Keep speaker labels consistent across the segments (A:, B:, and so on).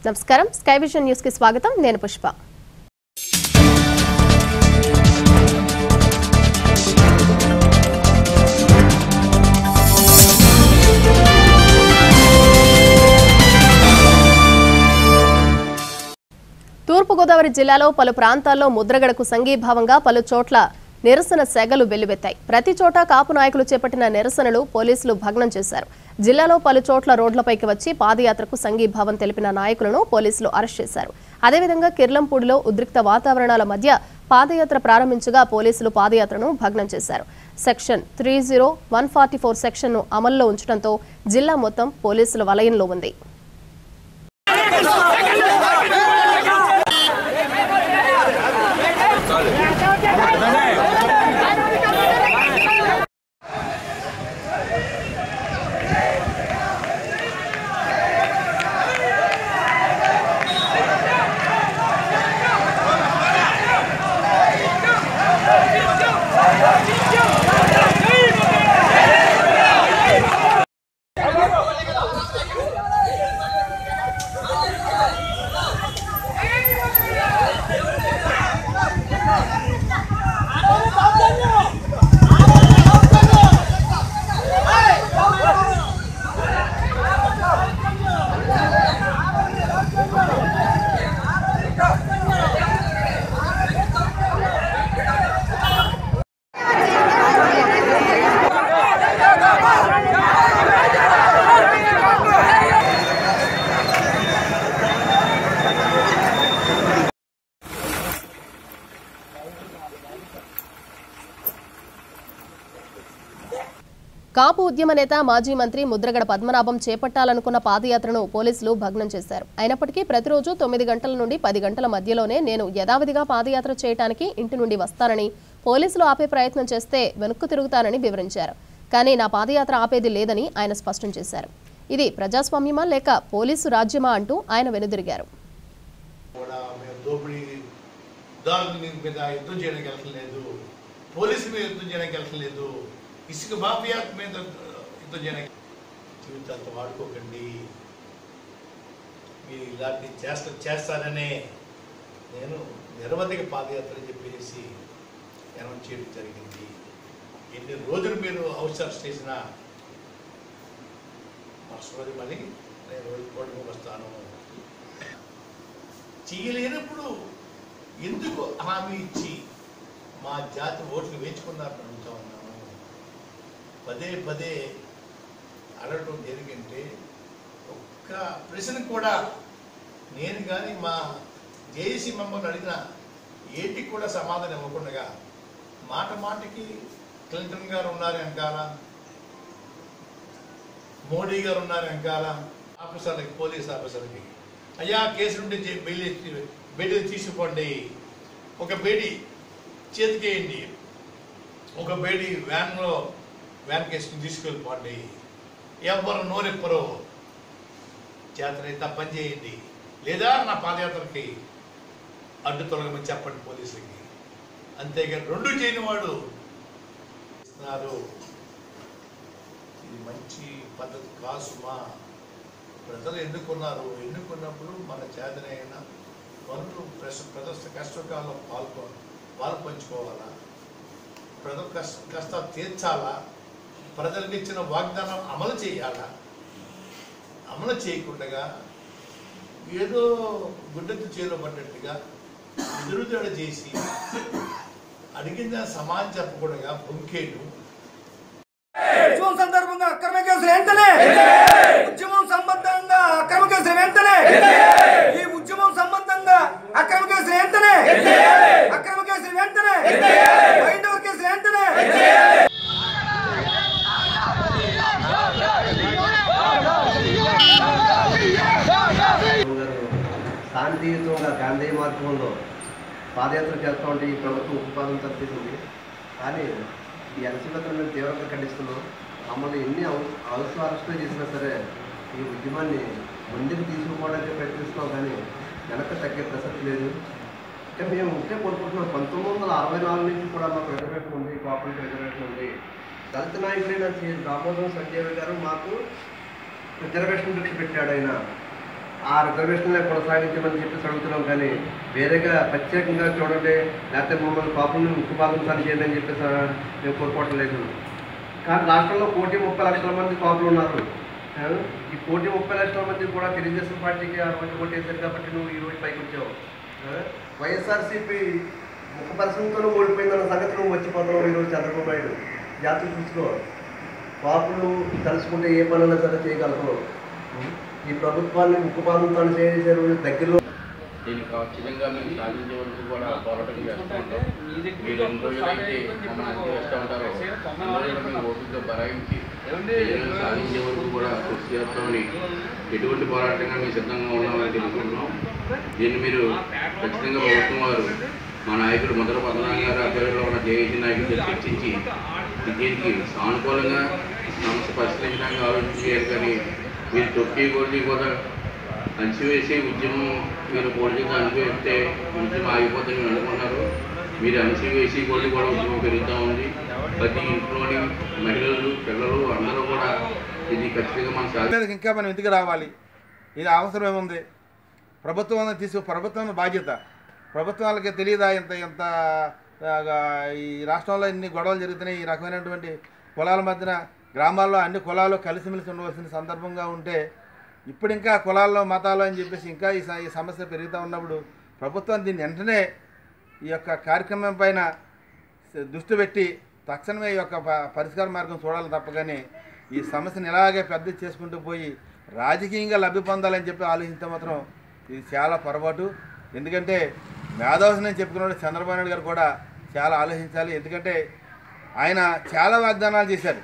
A: నమస్కారం sky vision news కి స్వాగతం నేను పుష్ప తూర్పుగోదావరి జిల్లాలో పలు ప్రాంతాల్లో ముద్రగడకు సంఘీభావంగా పలు చోట్ల నిరసన సెగలు వెల్లువెత్తాయి ప్రతి చోట కాపు నాయకులు చేపట్టిన నిరసనలు పోలీసులు భగ్నం చేశారు జిల్లాలో పలు చోట్ల రోడ్లపైకి వచ్చి పాదయాత్రకు సంఘీభావం తెలిపిన నాయకులను పోలీసులు అరెస్ట్ చేశారు అదేవిధంగా కిర్లంపూడిలో ఉద్రిక్త వాతావరణాల మధ్య పాదయాత్ర ప్రారంభించగా పోలీసులు పాదయాత్రను భగ్నం చేశారు section three zero one forty four సెక్షన్ను అమల్లో ఉంచడంతో జిల్లా మొత్తం పోలీసుల వలయంలో ఉంది కాపు ఉద్యమ నేత మాజీ మంత్రి ముద్రగడ పద్మనాభం చేపట్టాలనుకున్న పాదయాత్రను పోలీసులు భగ్నం చేశారు అయినప్పటికీ ప్రతిరోజు తొమ్మిది గంటల నుండి పది గంటల మధ్యలోనే నేను యథావిధిగా పాదయాత్ర చేయడానికి ఇంటి నుండి వస్తానని పోలీసులు ఆపే ప్రయత్నం చేస్తే వెనుక్కు తిరుగుతానని వివరించారు కానీ నా పాదయాత్ర ఆపేది లేదని ఆయన స్పష్టం చేశారు ఇది ప్రజాస్వామ్యమా లేక పోలీసు రాజ్యమా అంటూ ఆయన వెనుదిరిగారు
B: కూడా మేము దోపిడీ దారుల మీద యుద్ధం చేయడానికి వెళ్ళట్లేదు పోలీసు మీద యుద్ధం చేయడానికి వెళ్ళట్లేదు ఇసుక మాఫియా మీద యుద్ధం చేయడానికి జీవితాంతం వాడుకోకండి మీరు ఇలాంటి చేస్త చేస్తాననే నేను నిరవధిక పాదయాత్ర చెప్పేసి అనౌన్స్ చేయడం జరిగింది ఎన్ని రోజులు మీరు అవసరం చేసినా మరుసటి రోజు మళ్ళీ నేను రోజు కోటకు వస్తాను చేయలేనప్పుడు ఎందుకు హామీ ఇచ్చి మా జాతి ఓట్లు వేయించుకున్నారని అడుగుతా ఉన్నాను పదే పదే అడగటం జరిగింటే ఒక్క ప్రశ్న కూడా నేను కానీ మా జేఏసీ మెంబర్లు అడిగిన ఏంటికి కూడా సమాధానం ఇవ్వకుండా మాట మాటకి క్లింటన్ గారు ఉన్నారు వెనకాల మోడీ గారు ఉన్నారు వెనకాల ఆఫీసర్లకి పోలీస్ ఆఫీసర్లకి అయ్యా కేసు నుండి జై- బెయిల్ బెయిల్ తీసుకోండి ఒక బేడి చేతికేయండి ఒక బేడి వ్యాన్లో వ్యాన్ కేసుని తీసుకెళ్ళిపోండి ఎవరు నోరెప్పరు చేతనైతే పని చేయండి లేదా నా పాదయాత్రకి అడ్డు తొలగమని చెప్పండి పోలీసులకి అంతేగాని రెండు చేయని వాడు ఇస్తున్నారు ఇది మంచి పద్ధతి కాదు మా ప్రజలు ఎన్నుకున్నారు ఎన్నుకున్నప్పుడు మన చేతనైన పనులు ప్రశ ప్రదర్శన కష్టకాలం పాల్గొ పాలు పంచుకోవాలా ప్రజల కష్ట కష్టాలు తీర్చాలా ప్రజలకు ఇచ్చిన వాగ్దానం అమలు చేయాలా అమలు చేయకుండా ఏదో గుడ్డెత్తు చేలో పడ్డట్టుగా ఎదురుదడ చేసి అడిగిన సమాజం చెప్పకుండా బొంకేటు
C: ఉద్యమం సందర్భంగా అక్రమ కేసులు వెంటనే ఉద్యమం సంబంధంగా అక్రమ కేసులు వెంటనే ఈ ఉద్యమం సంబంధంగా అక్రమ కేసులు వెంటనే అక్రమ కేసులు వెంటనే వైండవర్ కేసులు వెంటనే
D: గారు శాంతియుతంగా గాంధీ మార్గంలో పాదయాత్ర చేస్తూ ఉంటే ఈ ప్రభుత్వం ఉత్పాదన తప్పింది కానీ ఈ అణచివేతను మేము తీవ్రంగా ఖండిస్తున్నాం మమ్మల్ని ఎన్ని అవసరం అరెస్టులు చేసినా సరే ఈ ఉద్యమాన్ని ముందుకు తీసుకుపోవడానికి ప్రయత్నిస్తున్నాం కానీ వెనక్కి తగ్గే ప్రసక్తి లేదు ఇంకా మేము ఉంటే కోరుకుంటున్నాం పంతొమ్మిది వందల అరవై నాలుగు నుంచి కూడా మాకు రిజర్వేషన్ ఉంది కోఆపరేటివ్ రిజర్వేషన్ ఉంది దళిత నాయకుడైన శ్రీ దామోదరం సంజయ్ గారు మాకు రిజర్వేషన్ భిక్ష పెట్టాడు ఆయన ఆ రిజర్వేషన్లే కొనసాగించమని చెప్పేసి అడుగుతున్నాం కానీ వేరేగా ప్రత్యేకంగా చూడండి లేకపోతే మమ్మల్ని పాపం ఉక్కు భాగం చేయండి అని చెప్పేసి మేము కోరుకోవటం లేదు కానీ రాష్ట్రంలో కోటి ముప్పై లక్షల మంది కాపులు ఉన్నారు ఆ, ఈ కోటి ముప్పై లక్షల మంది కూడా తెలుగుదేశం పార్టీకి ఆ రోజు కొట్టేశారు కాబట్టి నువ్వు ఈ రోజు పైకి వచ్చావు ఆ, వైఎస్ఆర్సీపీ ముఖ పరిశ్రమతో ఓడిపోయిందన్న సంగతి నువ్వు మర్చిపోతున్నావు ఈరోజు చంద్రబాబు నాయుడు జాతీయ చూసుకో కాపులు తలుచుకుంటే ఏ పనున్నా సరే చేయగలరు ఈ ప్రభుత్వాన్ని ముక్కుపాదంతో చేసే రోజు దగ్గరలో
E: దీనికి ఖచ్చితంగా మేము సాధించే వరకు కూడా పోరాటం చేస్తూ ఉంటాం మీరు ఎన్ని రోజులైతే మమ్మల్ని అంత చేస్తూ ఉంటారో అన్ని రోజులు మేము ఓపికగా బరాయించి దీనిని సాధించే వరకు కూడా కృషి చేస్తామని ఎటువంటి పోరాటంగా మేము సిద్ధంగా ఉన్నామని తెలుసుకుంటున్నాం దీన్ని మీరు ఖచ్చితంగా ప్రభుత్వం వారు మా నాయకుడు మొదటి పద్మనాభ గారు ఆధ్వర్యంలో ఉన్న జేఏసీ నాయకులతో చర్చించి దీనికి సానుకూలంగా సమస్య పరిష్కరించడానికి ఆలోచన చేయాలి కానీ మీరు తొక్కి కొద్ది కూడా అణిచివేసి ఉద్యమం మీరు పొడిగా అణిచివేస్తే ఉద్యమం ఆగిపోతుందని మీరు అనుకున్నారు మీరు అణిచివేసి కొద్ది కూడా ఉద్యమం పెరుగుతూ ఉంది ప్రతి ఇంట్లోని మహిళలు పిల్లలు అందరూ కూడా ఇది ఖచ్చితంగా మన సాధి
B: మీదకి ఇంకా మనం ఎందుకు రావాలి ఇది అవసరం ఏముంది ప్రభుత్వం తీసు ప్రభుత్వం బాధ్యత ప్రభుత్వాలకి తెలియదా ఇంత ఇంత ఆ, ఈ రాష్ట్రంలో ఇన్ని గొడవలు జరుగుతున్నాయి ఈ రకమైనటువంటి కులాల మధ్యన గ్రామాల్లో అన్ని కులాలు కలిసిమెలిసి ఉండవలసిన సందర్భంగా ఉంటే ఇప్పుడు ఇంకా కులాల్లో మతాలు అని చెప్పేసి ఇంకా ఈ స- ఈ సమస్య పెరుగుతూ ఉన్నప్పుడు ప్రభుత్వం దీన్ని వెంటనే ఈ యొక్క కార్యక్రమం పైన దృష్టి పెట్టి తక్షణమే ఈ యొక్క ప- పరిష్కార మార్గం చూడాలి తప్ప కానీ ఈ సమస్యను ఇలాగే పెద్ద చేసుకుంటూ పోయి రాజకీయంగా లబ్ధి పొందాలని చెప్పి ఆలోచిస్తే మాత్రం ఇది చాలా పొరపాటు ఎందుకంటే మేధావసనం చెప్పుకున్నాడు చంద్రబాబు నాయుడు గారు కూడా చాలా ఆలోచించాలి ఎందుకంటే ఆయన చాలా వాగ్దానాలు చేశారు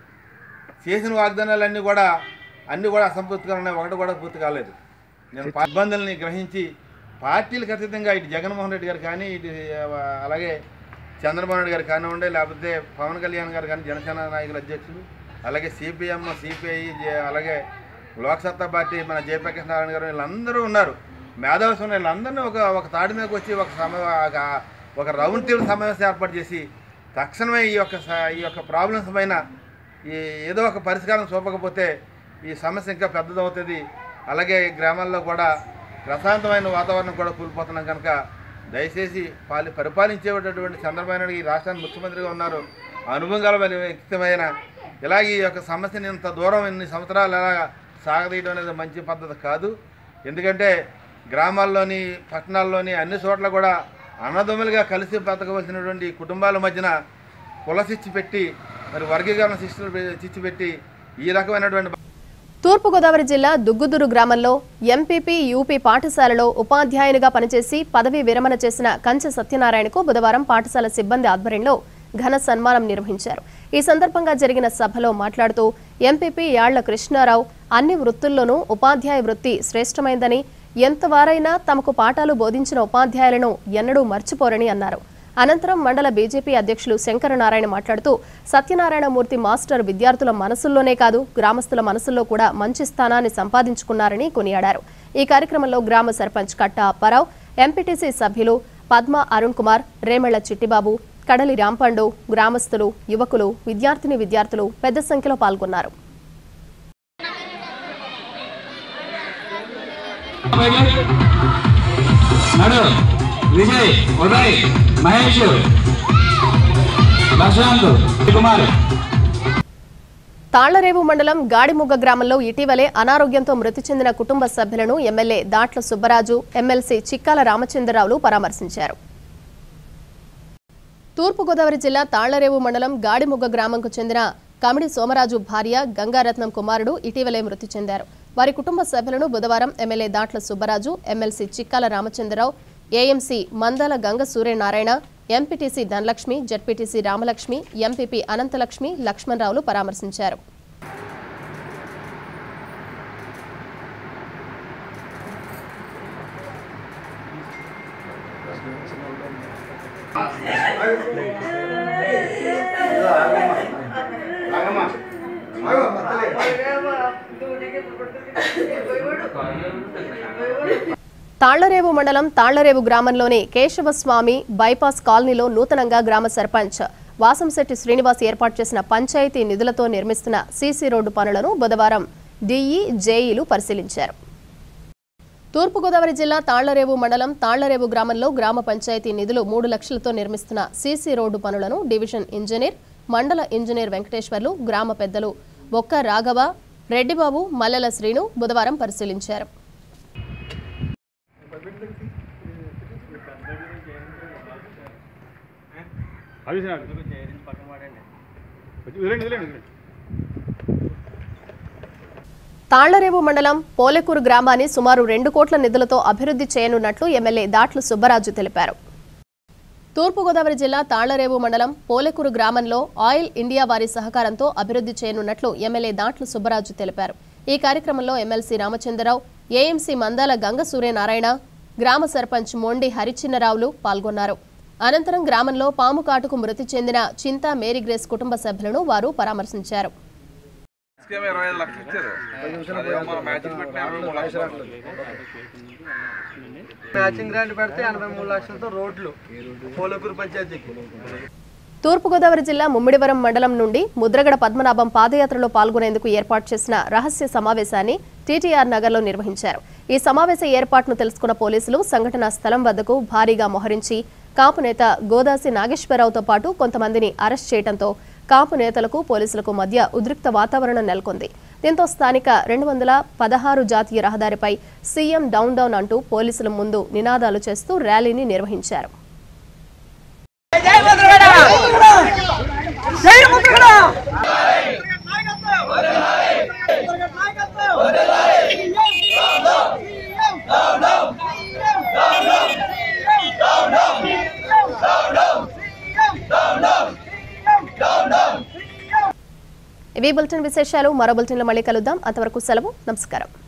B: చేసిన వాగ్దానాలన్నీ కూడా అన్నీ కూడా అసంపూర్తిగా ఉన్నాయి ఒకటి కూడా పూర్తి కాలేదు నేను పా- ఇబ్బందుల్ని గ్రహించి పార్టీలకు అతీతంగా ఇటు జగన్మోహన్ రెడ్డి గారు కానీ ఇటు ఆ, అలాగే చంద్రబాబు నాయుడు గారు కానివ్వండి లేకపోతే పవన్ కళ్యాణ్ గారు కానీ జనసేన నాయకుల అధ్యక్షులు అలాగే సిపిఎం సిపిఐ అలాగే లోక్సత్తా పార్టీ మన జయప్రకాష్ నారాయణ గారు వీళ్ళందరూ ఉన్నారు మేధావులు ఉన్న వీళ్ళందరినీ ఒక ఒక తాడి మీదకి వచ్చి ఒక సమ ఒక- ఒక రౌండ్ టేబుల్ సమావేశం ఏర్పాటు చేసి తక్షణమే ఈ యొక్క స- ఈ యొక్క ప్రాబ్లమ్స్ పైన ఈ ఏదో ఒక పరిష్కారం చూపకపోతే ఈ సమస్య ఇంకా పెద్దదవుతుంది అలాగే గ్రామాల్లో కూడా ప్రశాంతమైన వాతావరణం కూడా కూలిపోతున్నాం కనుక దయచేసి పాలి పరిపాలించేటటువంటి చంద్రబాబు నాయుడు ఈ రాష్ట్రానికి ముఖ్యమంత్రిగా ఉన్నారు అనుభవం గల వ్యక్తమైన ఇలాగే ఈ యొక్క సమస్యని ఇంత దూరం ఇన్ని సంవత్సరాలు ఎలా సాగదీయడం అనేది మంచి పద్ధతి కాదు ఎందుకంటే గ్రామాల్లోని పట్టణాల్లోని అన్ని చోట్ల కూడా అన్నదమ్ములుగా కలిసి బతకవలసినటువంటి కుటుంబాల మధ్యన కుల శిక్ష పెట్టి మరి వర్గీకరణ శిక్షలు చిచ్చు పెట్టి ఈ రకమైనటువంటి
A: తూర్పుగోదావరి జిల్లా దుగ్గుదురు గ్రామంలో ఎంపీపీ యూపీ పాఠశాలలో ఉపాధ్యాయునిగా పనిచేసి పదవీ విరమణ చేసిన కంచె సత్యనారాయణకు బుధవారం పాఠశాల సిబ్బంది ఆధ్వర్యంలో ఘన సన్మానం నిర్వహించారు ఈ సందర్భంగా జరిగిన సభలో మాట్లాడుతూ ఎంపీపీ యాళ్ల కృష్ణారావు అన్ని వృత్తుల్లోనూ ఉపాధ్యాయ వృత్తి శ్రేష్టమైందని ఎంతవారైనా తమకు పాఠాలు బోధించిన ఉపాధ్యాయులను ఎన్నడూ మర్చిపోరని అన్నారు అనంతరం మండల బీజేపీ అధ్యక్షులు శంకరనారాయణ మాట్లాడుతూ సత్యనారాయణమూర్తి మాస్టర్ విద్యార్థుల మనసుల్లోనే కాదు గ్రామస్తుల మనసుల్లో కూడా మంచి స్థానాన్ని సంపాదించుకున్నారని కొనియాడారు ఈ కార్యక్రమంలో గ్రామ సర్పంచ్ కట్ట అప్పారావు ఎంపీటీసీ సభ్యులు పద్మ అరుణ్ కుమార్ రేమళ్ల చిట్టిబాబు కడలి రాంపండు గ్రామస్తులు యువకులు విద్యార్థిని విద్యార్థులు పెద్ద సంఖ్యలో పాల్గొన్నారు
F: నడు విజయ్ ఉదయ్ మహేష్ ప్రశాంత్ కుమార్
A: తాళ్లరేవు మండలం గాడిముగ్గ గ్రామంలో ఇటీవలే అనారోగ్యంతో మృతి చెందిన కుటుంబ సభ్యులను ఎమ్మెల్యే దాట్ల సుబ్బరాజు ఎమ్మెల్సీ చిక్కాల రామచంద్రరావులు పరామర్శించారు తూర్పుగోదావరి జిల్లా తాళ్లరేవు మండలం గాడిముగ్గ గ్రామంకు చెందిన కమిడి సోమరాజు భార్య గంగారత్నం కుమారుడు ఇటీవలే మృతి చెందారు వారి కుటుంబ సభ్యులను బుధవారం MLA Datla Subbaraju MLC Chikkala Ramachandra Rao AMC Mandala Ganga Suryanarayana MPTC Dhanalakshmi ZPTC Ramalakshmi MPP Anantalakshmi లక్ష్మణరావులు పరామర్శించారు తాళ్లరేవు మండలం తాళ్లరేవు గ్రామంలోని కేశవస్వామి బైపాస్ కాలనీలో నూతనంగా గ్రామ సర్పంచ్ వాసంశెట్టి శ్రీనివాస్ ఏర్పాటు చేసిన పంచాయతీ నిధులతో నిర్మిస్తున్న సీసీ రోడ్డు పనులను బుధవారం డీఈ జేఈలు పరిశీలించారు తూర్పుగోదావరి జిల్లా తాళ్లరేవు మండలం తాళ్లరేవు గ్రామంలో గ్రామ పంచాయతీ నిధులు మూడు లక్షలతో నిర్మిస్తున్న సీసీ రోడ్డు పనులను డివిజన్ ఇంజనీర్ మండల ఇంజనీర్ వెంకటేశ్వర్లు గ్రామ పెద్దలు బొక్క రాఘవ రెడ్డిబాబు మల్లెల శ్రీను బుధవారం పరిశీలించారు తాళ్లరేవు మండలం పోలెకూరు గ్రామాన్ని సుమారు రెండు కోట్ల నిధులతో అభివృద్ధి చేయనున్నట్లు ఎమ్మెల్యే దాట్ల సుబ్బరాజు తెలిపారు తూర్పుగోదావరి జిల్లా తాళ్లరేవు మండలం పోలెకూరు గ్రామంలో ఆయిల్ ఇండియా వారి సహకారంతో అభివృద్ధి చేయనున్నట్లు ఎమ్మెల్యే దాట్ల సుబ్బరాజు తెలిపారు ఈ కార్యక్రమంలో ఎమ్మెల్సీ రామచంద్రరావు ఏఎంసీ మందాల గంగ సూర్యనారాయణ గ్రామ సర్పంచ్ మొండి హరిచిన్నరావులు పాల్గొన్నారు అనంతరం గ్రామంలో పాము కాటుకు మృతి చెందిన చింతా మేరీ గ్రేస్ కుటుంబ సభ్యులను వారు పరామర్శించారు
G: స్కీమ్ ఇరవై ఐదు లక్షలు ఇచ్చారు అదేమో మన మ్యాచింగ్ పెట్టిన ఇరవై మూడు లక్షలు
D: మ్యాచింగ్ గ్రాంట్ పెడితే ఎనభై మూడు లక్షలతో రోడ్లు పోలకూరు పంచాయతీకి
A: తూర్పుగోదావరి జిల్లా ముమ్మిడివరం మండలం నుండి ముద్రగడ పద్మనాభం పాదయాత్రలో పాల్గొనేందుకు ఏర్పాటు చేసిన రహస్య సమావేశాన్ని టీటీఆర్ నగర్లో నిర్వహించారు ఈ సమావేశ ఏర్పాటును తెలుసుకున్న పోలీసులు సంఘటనా స్థలం వద్దకు భారీగా మోహరించి కాపు నేత గోదాసి నాగేశ్వరరావుతో పాటు కొంతమందిని అరెస్ట్ చేయడంతో కాపు నేతలకు పోలీసులకు మధ్య ఉద్రిక్త వాతావరణం నెలకొంది దీంతో స్థానిక రెండు వందల పదహారు జాతీయ రహదారిపై సీఎం డౌన్ డౌన్ అంటూ పోలీసుల ముందు నినాదాలు చేస్తూ ర్యాలీని నిర్వహించారు ఇవి బులెటిన్ విశేషాలు మరో బులెటిన్లో మళ్ళీ కలుద్దాం అంతవరకు సెలవు నమస్కారం